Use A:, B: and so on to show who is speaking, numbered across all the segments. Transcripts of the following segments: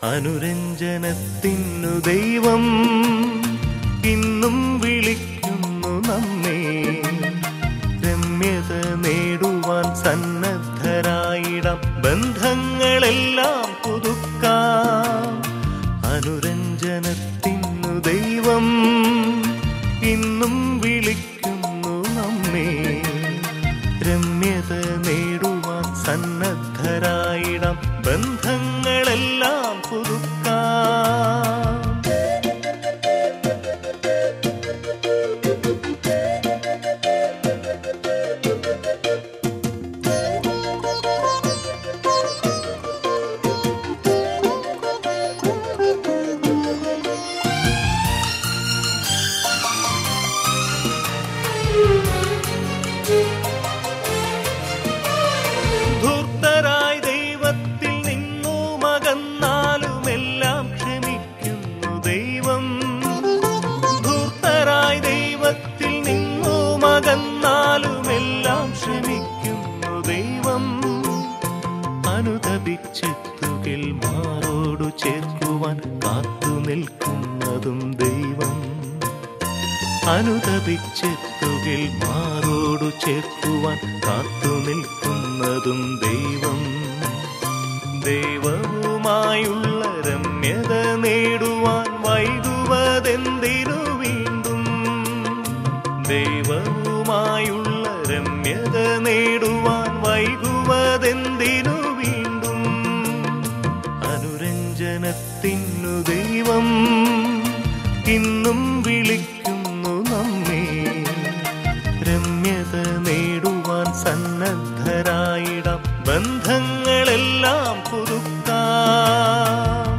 A: അനുരഞ്ജനത്തിനു ദൈവം ഇന്നും വിളിക്കുന്നു നമ്മെ രമ്യത നേടുവാൻ സന്നദ്ധരായിടം ബന്ധങ്ങളെല്ലാം പുതുക്കാം അനുരഞ്ജനത്തിനു ദൈവം ഇന്നും വിളിക്കുന്നു നമ്മെ രമ്യത നേടുവാൻ സന്നദ്ധരായിടം ബന്ധങ്ങളെല്ലാം പുതുക്കാം ധൂർത്തരായി ദൈവത്തിൽ നിന്നു മകന്നാലും എല്ലാം ക്ഷമിക്കുന്നു ദൈവം ധൂർത്തരായി ദൈവത്തിൽ നിന്നു മകന്നാലും എല്ലാം ക്ഷമിക്കുന്നു ദൈവം അനുതപിച്ചെത്തുകിൽ മാറോടു ചേർക്കുവാൻ കാത്തു നിൽക്കുന്നതും ദൈവം അനുതപിച്ചെത്തുകിൽ മാറോടു ചേർക്കുവാൻ കാത്തു നിൽക്കുന്നതും ദൈവം ദൈവവുമായുള്ള രമ്യത നേടുവാൻ വൈകുവതെന്തിനു വീണ്ടും ദൈവവുമായുള്ള രമ്യത നേടുവാൻ വൈകുവതെന്തിനു വീണ്ടും അനുരഞ്ജനത്തിനു ദൈവം ഇന്നും വിളിക്കുന്നു നമ്മെ രമ്യത നേടുവാൻ സന്നദ്ധരായിടം ബന്ധങ്ങളെല്ലാം പുതുക്കാം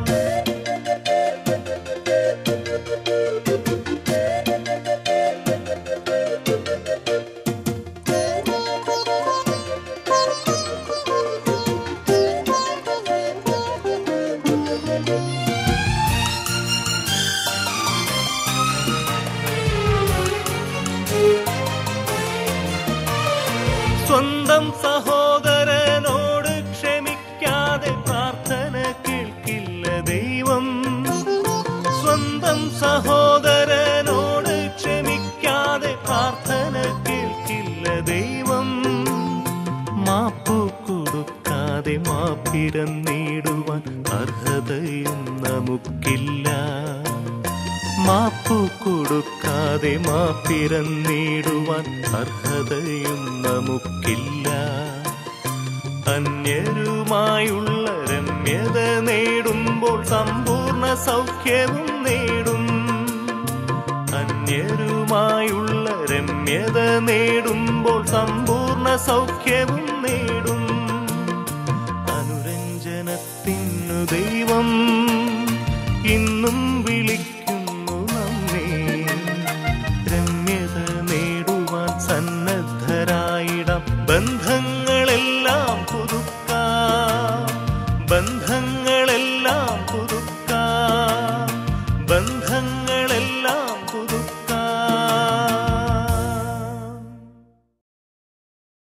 A: സ്വന്തം സഹോദരനോട് ക്ഷമിക്കാതെ പ്രാർത്ഥന കേൾക്കില്ല ദൈവം സ്വന്തം സഹോദരനോട് ക്ഷമിക്കാതെ പ്രാർത്ഥന കേൾക്കില്ല ദൈവം മാപ്പു കൊടുക്കാതെ മാപ്പിരന്നിടുവാൻ അർഹതയും നമുക്കില്ല മാപ്പു കൊടുക്കാതെ മാപ്പിരന്നിടുവാൻ അർഹതയും നമുക്കില്ല അന്യരുമായുള്ള രമ്യത നേടുമ്പോൾ സമ്പൂർണ്ണ സൗഖ്യവും നേടും അന്യരുമായുള്ള രമ്യത നേടുമ്പോൾ സമ്പൂർണ്ണ സൗഖ്യവും നേടും അനുരഞ്ജനത്തിനു ദൈവം ഇന്നും വിളിക്കുന്നു നമ്മെ രമ്യത നേടുവാൻ സന്നദ്ധരായിടം ബന്ധങ്ങളെല്ലാം പുതുക്കാം ബന്ധങ്ങളെല്ലാം പുതുക്കാം ബന്ധങ്ങൾ